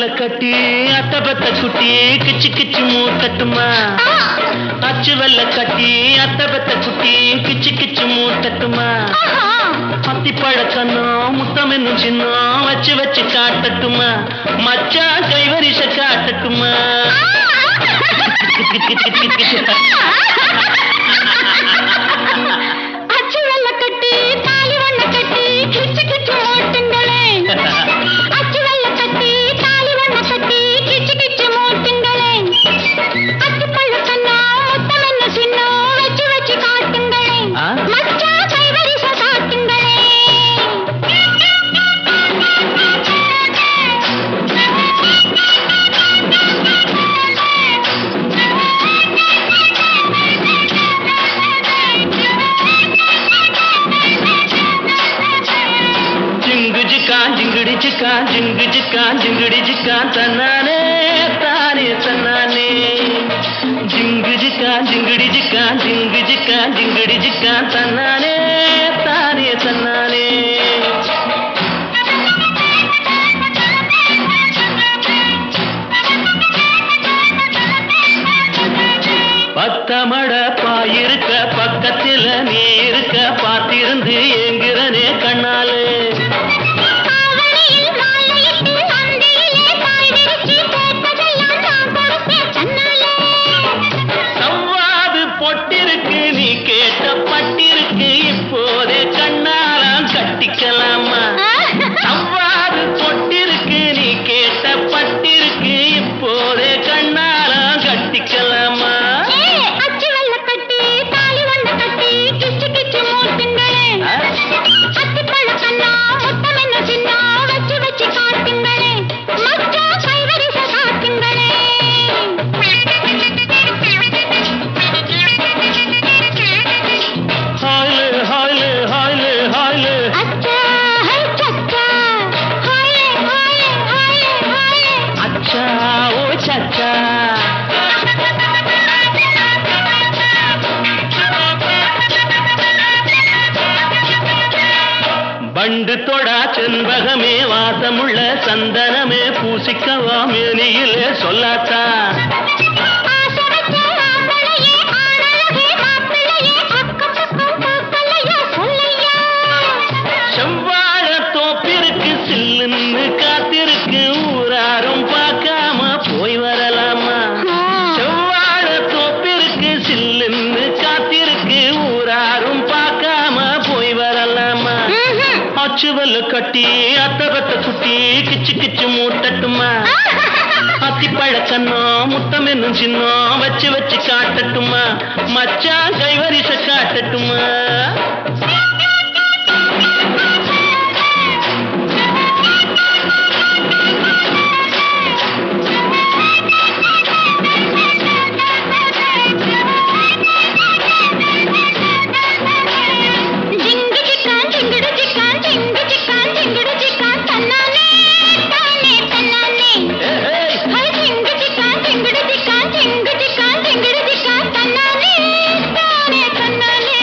கட்டி அத்தபத்த குட்டி கிச்சு கிச்சு மூத்தட்டுமா அச்சு வெள்ள கட்டி அத்தபத்த குட்டி கிச்சு கிச்சு மூத்தட்டுமா அத்தி பழக்கண்ணோ முத்தம் என்னும் சின்னம் வச்சு வச்சு காட்டட்டுமா மச்சா கைவரிச காட்டட்டுமா அச்சு வெள்ள கட்டி தாலி ஒண்ண கட்டி கிச்சு கிச்சு மூட்டுங்களே அச்சு வெள்ள கட்டி தாலி ஒண்ண கட்டி கிச்சு கிச்சு மூட்டுங்களே அத்தி பழக்கண்ணா முத்தம் என்ன சின்னம் வச்சு வச்சு காட்டுங்களே ஆ? மச்சா கைவரிச காட்டுங்களே ஜிங்கு ஜிக்கா ஜிங்குடி ஜிக்கா ஜிங்கு ஜிக்கா ஜிங்குடி ஜிக்கா தன்னானே தானே தன்னானே ஜிங்கு ஜிக்கா ஜிங்குடி ஜிக்கா ஜிங்கு ஜிக்கா ஜிங்குடி ஜிக்கா தன்னானே தானே தன்னானே பத்தமட பாயிருக்க பக்கத்துல நீ இருக்க பார்த்திருந்து ஏங்குறனே கண்ணாலே ஆவணியில் மாலையிட்டு அந்தியிலே காய் விரிச்சு கேட்டதெல்லாம் நான் கொடுத்தேன் கண்ணாலே சவ்வாது பொட்டிருக்கு நீ கேட்ட பட்டிருக்கு இப்போதே கண்ணாலாம் கட்டிக்கலாமா சவ்வாது பொட்டிருக்கு நீ கேட்ட பட்டிருக்கு இப்போதே கண்ணாலாம் கட்டிக்கலாமா ஏய், அச்சு வெள்ள கட்டி தாலி ஒண்ண கட்டி கிச்சு கிச்சு மூட்டுங்களே ஆ? அத்திப்பழ கண்ணா முத்தம் என்ன சின்னா வச்சு வச்சு காட்டுங்களே மச்சா கைவரிச காட்டுங்களே ஹாய்லே ஹாய்லே ஹாய்லே ஹாய்லே அச்சா ஹை சச்சா ஹாயே ஹாயே ஹாயே ஹாயே அச்சா ஓ சச்சா பண்டு தொடா செண்பகமே வாசமுள்ள சந்தனமே பூசிக்கவா மேனியிலே சொல்லாத்தா ஆசை வச்ச ஆம்பளையே ஆணழகே மாப்பிள்ளையே அக்கம் பக்கம் பூக்களையா சொல்லையா செவ்வாழ தோப்பிருக்கு சில்லுன்னு காத்திருக்கு ஊராரும் பார்க்காம போய் வரலாமா செவ்வாழ தோப்பிருக்கு சில்லுன்னு காத்திருக்கு ஊராரும் பார்க்காம போய் வரலாமா அச்சுவல்ல கட்டி அத்தபத்த குட்டி கிச்சு கிச்சு மூட்டட்டுமா அத்தி பழக்கண்ணோ முத்தம் என்னும் சின்னம் வச்சு வச்சு காட்டட்டுமா மச்சான் கைவரிச காட்டட்டுமா ஜிங்கு ஜிக்கான் ஜிங்குடு ஜிக்கான் ஜிங்கு ஜிக்கான் ஜிங்குடு ஜிக்கான் தன்னானே தானே தன்னானே ஏய், ஹை ஜிங்கு ஜிக்கான் ஜிங்குடு ஜிக்கான் ஜிங்கு ஜிக்கான் ஜிங்குடு ஜிக்கான் தன்னானே தானே தன்னானே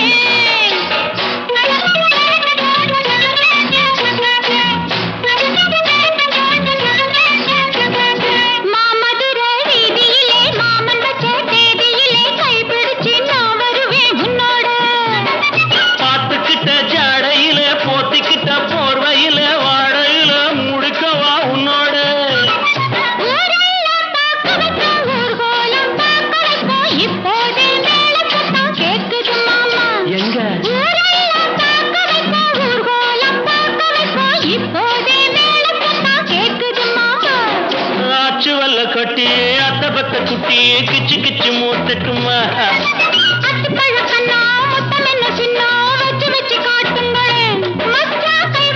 மாமதுர வீதியிலே மாமன் வச்ச தேதியிலே கைப்பிடிச்சு நான் வருவேன் உன்னோட பாத்துக்கிட்ட ஜாடையில போத்திக்கிட்ட போர்வையில வாழையில முடுக்கவா உன்னோட ஊரெல்லாம் பார்க்க வைக்க ஊர்கோலம் பார்க்க வைக்க இப்போதே மேளச்சத்தம் கேட்குது மாமா எங்க ஊரெல்லாம் பார்க்க வைக்க ஊர்கோலம் பார்க்க வைக்க இப்போதே மேளச்சத்தம் கேட்குது மாமா ஆச்சு வல்ல கட்டி அத்த பத்த குட்டி கிச்சு கிச்சு மூத்தட்டுமா அத்திப்பழ கண்ணா முத்தம் என்ன சின்ன வச்சு வச்சு காட்டுங்களேன் மச்சா கை